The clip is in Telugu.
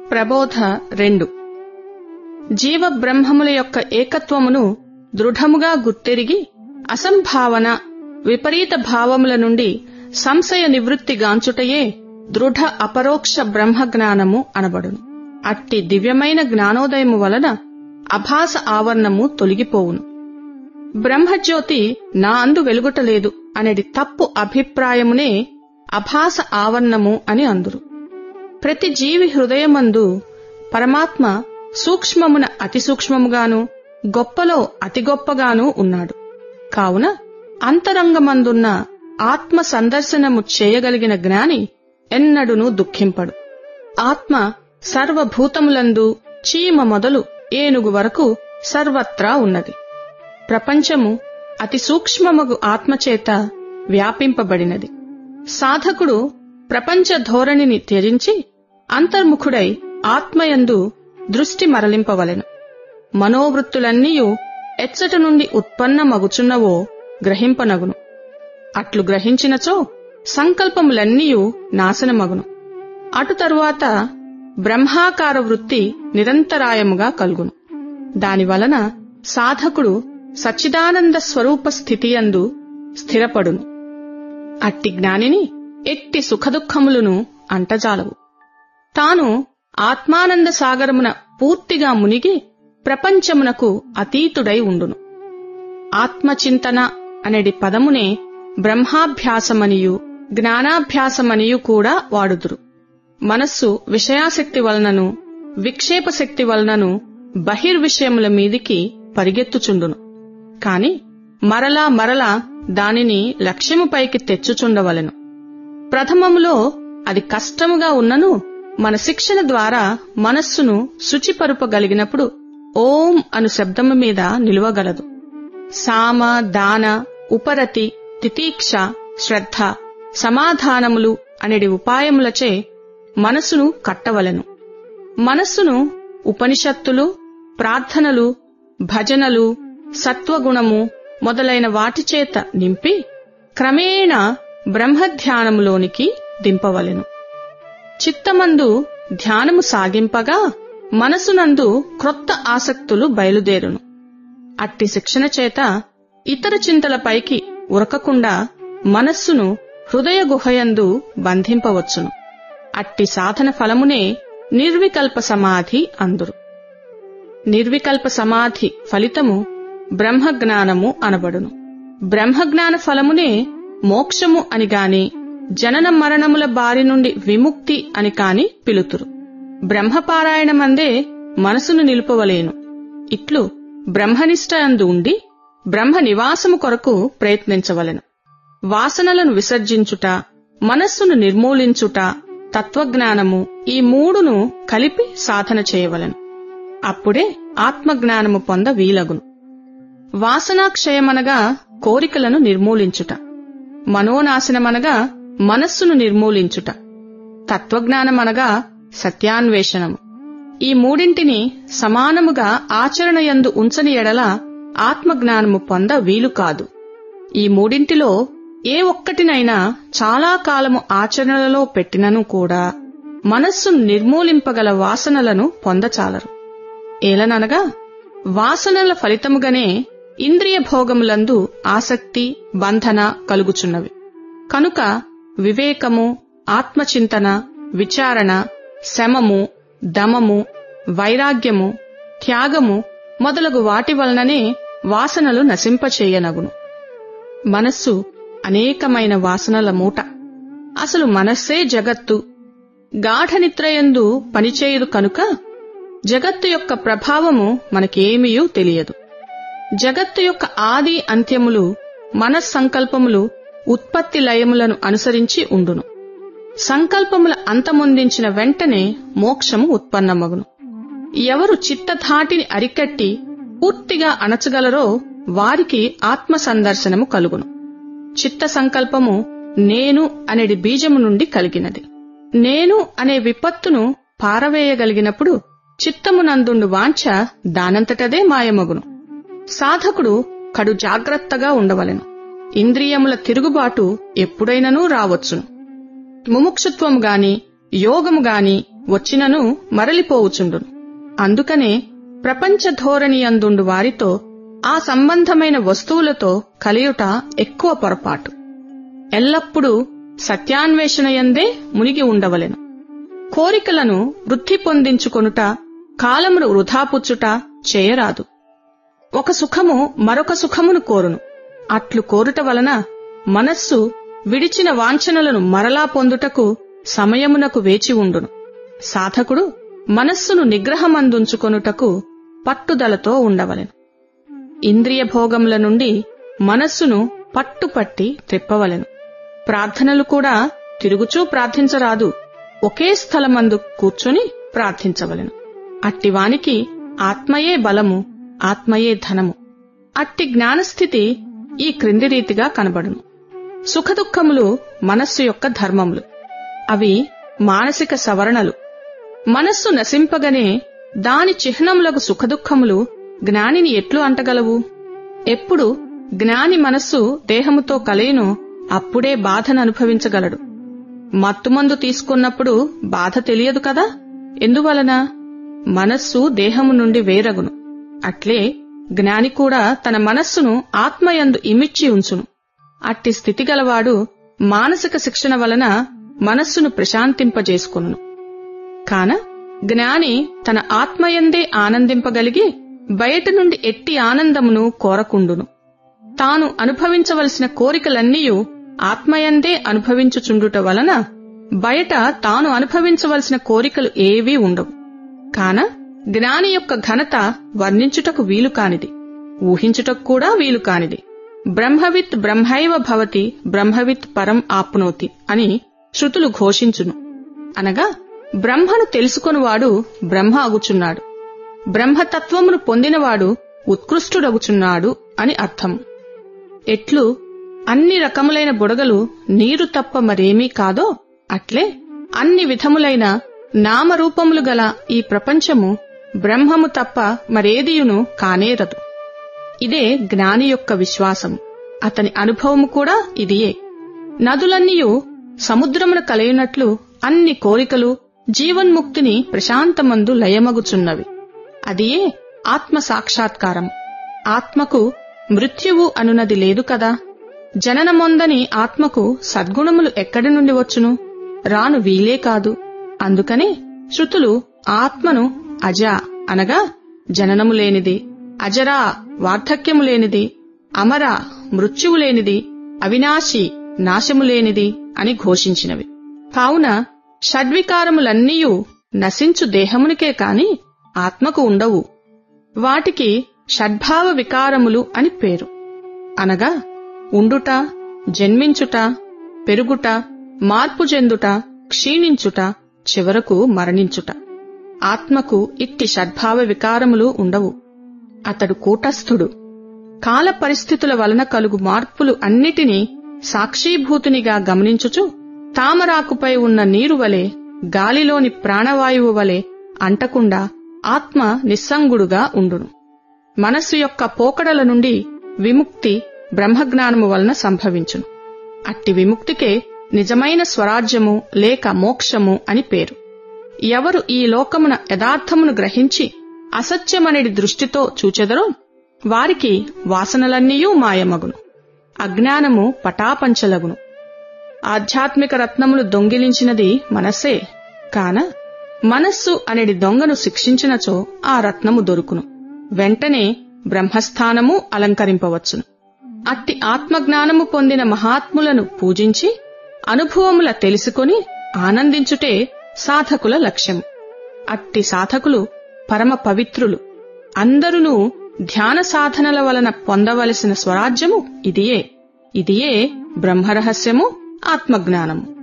ప్రబోధ రెండు జీవ బ్రహ్మముల యొక్క ఏకత్వమును దృఢముగా గుర్తెరిగి అసంభావన విపరీత భావముల నుండి సంశయ నివృత్తి గాంచుటయే దృఢ అపరోక్ష బ్రహ్మజ్ఞానము అనబడును అట్టి దివ్యమైన జ్ఞానోదయము వలన అభాస ఆవరణము తొలగిపోవును బ్రహ్మజ్యోతి నా అందు వెలుగుటలేదు అనేది తప్పు అభిప్రాయమునే అభాస ఆవరణము అని అందురు ప్రతి జీవి హృదయమందు పరమాత్మ సూక్ష్మమున అతి సూక్ష్మముగాను గొప్పలో అతి గొప్పగాను ఉన్నాడు కావున అంతరంగమందున్న ఆత్మ సందర్శనము చేయగలిగిన జ్ఞాని ఎన్నడును దుఃఖింపడు ఆత్మ సర్వభూతములందు చీమ మొదలు ఏనుగు వరకు సర్వత్రా ఉన్నది ప్రపంచము అతి సూక్ష్మమగు ఆత్మచేత వ్యాపింపబడినది సాధకుడు ప్రపంచ ధోరణిని త్యజించి అంతర్ముఖుడై ఆత్మయందు దృష్టి మరలింపవలెను మనోవృత్తులన్నీయు ఎచ్చట నుండి ఉత్పన్నమగుచున్నవో గ్రహింపనగును అట్లు గ్రహించినచో సంకల్పములన్నీయు నాశనమగును అటు తరువాత బ్రహ్మాకార వృత్తి నిరంతరాయముగా కలుగును దానివలన సాధకుడు సచ్చిదానంద స్వరూప స్థితియందు స్థిరపడును అట్టి జ్ఞానిని ఎట్టి సుఖదుఖములను అంటజాలవు తాను ఆత్మానంద సాగరమున పూర్తిగా మునిగి ప్రపంచమునకు అతీతుడై ఉండును ఆత్మచింతన అనేది పదమునే బ్రహ్మాభ్యాసమనియు జ్ఞానాభ్యాసమనియు కూడా వాడుదురు మనస్సు విషయాసక్తి వలనను విక్షేప శక్తి వలనను బహిర్విషయముల మీదికి పరిగెత్తుచుండును కాని మరలా మరలా దానిని లక్ష్యముపైకి తెచ్చుచుండవలెను ప్రథమములో అది కష్టముగా ఉన్నను మన శిక్షణ ద్వారా మనస్సును శుచిపరుపగలిగినప్పుడు ఓం అను శబ్దము మీద నిలువగలదు సామ దాన ఉపరతి తితీక్ష శ్రద్ధ సమాధానములు అనేది ఉపాయములచే మనసును కట్టవలెను మనస్సును ఉపనిషత్తులు ప్రార్థనలు భజనలు సత్వగుణము మొదలైన వాటిచేత నింపి క్రమేణా బ్రహ్మధ్యానములోనికి దింపవలెను చిత్తమందు ధ్యానము సాగింపగా మనసునందు క్రొత్త ఆసక్తులు బయలుదేరును అట్టి శిక్షణ చేత ఇతర చింతలపైకి ఉరకకుండా మనస్సును హృదయ గుహయందు బంధింపవచ్చును అట్టి సాధన ఫలమునే నిర్వికల్ప సమాధి అందురు నిర్వికల్ప సమాధి ఫలితము బ్రహ్మజ్ఞానము అనబడును బ్రహ్మజ్ఞాన ఫలమునే మోక్షము అని గాని జనన మరణముల బారి నుండి విముక్తి అని కాని పిలుతురు బ్రహ్మపారాయణమందే మనసును నిలుపవలేను ఇట్లు బ్రహ్మనిష్ట అందు ఉండి బ్రహ్మ నివాసము కొరకు ప్రయత్నించవలెను వాసనలను విసర్జించుట మనస్సును నిర్మూలించుట తత్వజ్ఞానము ఈ మూడును కలిపి సాధన చేయవలెను అప్పుడే ఆత్మజ్ఞానము పొంద వీలగును వాసనాక్షయమనగా కోరికలను నిర్మూలించుట మనోనాశనమనగా మనస్సును నిర్మూలించుట తత్వజ్ఞానమనగా సత్యాన్వేషణము ఈ మూడింటిని సమానముగా ఆచరణయందు ఉంచని ఎడల ఆత్మజ్ఞానము పొంద వీలు కాదు ఈ మూడింటిలో ఏ ఒక్కటినైనా చాలా కాలము ఆచరణలో పెట్టినను కూడా మనస్సును నిర్మూలింపగల వాసనలను పొందచాలరు ఏలననగా వాసనల ఫలితముగానే ఇంద్రియ భోగములందు ఆసక్తి బంధన కలుగుచున్నవి కనుక వివేకము ఆత్మచింతన విచారణ శమము దమము వైరాగ్యము త్యాగము మొదలగు వాటి వలననే వాసనలు నశింపచేయనగును మనస్సు అనేకమైన వాసనల మూట అసలు మనస్సే జగత్తు గాఢనిద్రయందు పనిచేయదు కనుక జగత్తు యొక్క ప్రభావము మనకేమీయూ తెలియదు జగత్తు యొక్క ఆది అంత్యములు మనస్సంకల్పములు ఉత్పత్తి లయములను అనుసరించి ఉండును సంకల్పముల అంతమొందించిన వెంటనే మోక్షము ఉత్పన్నమగును ఎవరు చిత్తధాటిని అరికట్టి పూర్తిగా అణచగలరో వారికి ఆత్మ సందర్శనము కలుగును చిత్త సంకల్పము నేను అనేది బీజము నుండి కలిగినది నేను అనే విపత్తును పారవేయగలిగినప్పుడు చిత్తమునందుండు వాంఛ దానంతటదే మాయమగును సాధకుడు కడు జాగ్రత్తగా ఉండవలెను ఇంద్రియముల తిరుగుబాటు ఎప్పుడైననూ రావచ్చును ముముక్షుత్వము గాని యోగము గాని వచ్చినను మరలిపోవుచుండును అందుకనే ప్రపంచ ధోరణియందుండు వారితో ఆ సంబంధమైన వస్తువులతో కలియుట ఎక్కువ పొరపాటు ఎల్లప్పుడూ సత్యాన్వేషణయందే మునిగి ఉండవలెను కోరికలను వృద్ధి పొందించుకొనుట కాలమును వృధాపుచ్చుట చేయరాదు ఒక సుఖము మరొక సుఖమును కోరును అట్లు కోరుట వలన మనస్సు విడిచిన వాంఛనలను మరలా పొందుటకు సమయమునకు వేచి ఉండును సాధకుడు మనస్సును నిగ్రహమందుంచుకొనుటకు పట్టుదలతో ఉండవలెను ఇంద్రియ భోగముల నుండి మనస్సును పట్టుపట్టి త్రిప్పవలెను ప్రార్థనలు కూడా తిరుగుచూ ప్రార్థించరాదు ఒకే స్థలమందు కూర్చొని ప్రార్థించవలెను అట్టివానికి ఆత్మయే బలము ఆత్మయే ధనము అట్టి జ్ఞానస్థితి ఈ క్రింది రీతిగా కనబడును సుఖదుఖములు మనస్సు యొక్క ధర్మములు అవి మానసిక సవరణలు మనస్సు నశింపగనే దాని చిహ్నములకు సుఖదుఖములు జ్ఞానిని ఎట్లు అంటగలవు ఎప్పుడు జ్ఞాని మనస్సు దేహముతో కలయును అప్పుడే బాధను అనుభవించగలడు మత్తుమందు తీసుకున్నప్పుడు బాధ తెలియదు కదా ఎందువలన మనస్సు దేహము నుండి వేరగును అట్లే జ్ఞాని కూడా తన మనస్సును ఆత్మయందు ఇమిచ్చి ఉంచును అట్టి స్థితి గలవాడు మానసిక శిక్షణ వలన మనస్సును ప్రశాంతింపజేసుకును కాన జ్ఞాని తన ఆత్మయందే ఆనందింపగలిగి బయట నుండి ఎట్టి ఆనందమును కోరకుండును తాను అనుభవించవలసిన కోరికలన్నీయు ఆత్మయందే అనుభవించుచుండుట వలన బయట తాను అనుభవించవలసిన కోరికలు ఏవీ ఉండవు కాన జ్ఞాని యొక్క ఘనత వర్ణించుటకు వీలు కానిది ఊహించుటకు కూడా వీలు కానిది బ్రహ్మవిత్ బ్రహ్మైవ భవతి బ్రహ్మవిత్ పరం ఆప్నోతి అని శృతులు ఘోషించును అనగా బ్రహ్మను తెలుసుకొనివాడు బ్రహ్మ అగుచున్నాడు బ్రహ్మతత్వమును పొందినవాడు ఉత్కృష్టుడగుచున్నాడు అని అర్థం ఎట్లు అన్ని రకములైన బుడగలు నీరు తప్ప మరేమీ కాదో అట్లే అన్ని విధములైన నామరూపములు గల ఈ ప్రపంచము బ్రహ్మము తప్ప మరేదియును కానేరదు ఇదే జ్ఞాని యొక్క విశ్వాసం అతని అనుభవము కూడా ఇదియే నదులన్నీయు సముద్రమున కలయునట్లు అన్ని కోరికలు జీవన్ముక్తిని ప్రశాంతమందు లయమగుచున్నవి అదియే ఆత్మ సాక్షాత్కారం ఆత్మకు మృత్యువు అనునది లేదు కదా జననమొందని ఆత్మకు సద్గుణములు ఎక్కడి నుండి వచ్చును రాను వీలే కాదు అందుకని శృతులు ఆత్మను అజ అనగా జననము లేనిది అజరా వార్ధక్యము లేనిది అమర మృత్యువు లేనిది అవినాశి నాశము లేనిది అని ఘోషించినవి కావున షడ్వికారములన్నీయూ నశించు దేహమునికే కాని ఆత్మకు ఉండవు వాటికి షడ్భావ వికారములు అని పేరు అనగా ఉండుట జన్మించుట పెరుగుట మార్పు చెందుట క్షీణించుట చివరకు మరణించుట ఆత్మకు ఇట్టి షడ్భావ వికారములు ఉండవు అతడు కూటస్థుడు కాల పరిస్థితుల వలన కలుగు మార్పులు అన్నిటినీ సాక్షీభూతునిగా గమనించుచు తామరాకుపై ఉన్న నీరు వలె గాలిలోని ప్రాణవాయువు వలె అంటకుండా ఆత్మ నిస్సంగుడుగా ఉండును మనస్సు యొక్క పోకడల నుండి విముక్తి బ్రహ్మజ్ఞానము వలన సంభవించును అట్టి విముక్తికే నిజమైన స్వరాజ్యము లేక మోక్షము అని పేరు ఎవరు ఈ లోకమున యథార్థమును గ్రహించి అసత్యమనేది దృష్టితో చూచెదరో వారికి వాసనలన్నీయూ మాయమగును అజ్ఞానము పటాపంచలగును ఆధ్యాత్మిక రత్నములు దొంగిలించినది మనస్సే కాన మనస్సు అనేది దొంగను శిక్షించినచో ఆ రత్నము దొరుకును వెంటనే బ్రహ్మస్థానము అలంకరింపవచ్చును అట్టి ఆత్మజ్ఞానము పొందిన మహాత్ములను పూజించి అనుభవముల తెలుసుకొని ఆనందించుటే సాధకుల లక్ష్యం అట్టి సాధకులు పరమ పవిత్రులు అందరునూ ధ్యాన సాధనల వలన పొందవలసిన స్వరాజ్యము ఇదియే ఇదియే బ్రహ్మరహస్యము ఆత్మజ్ఞానము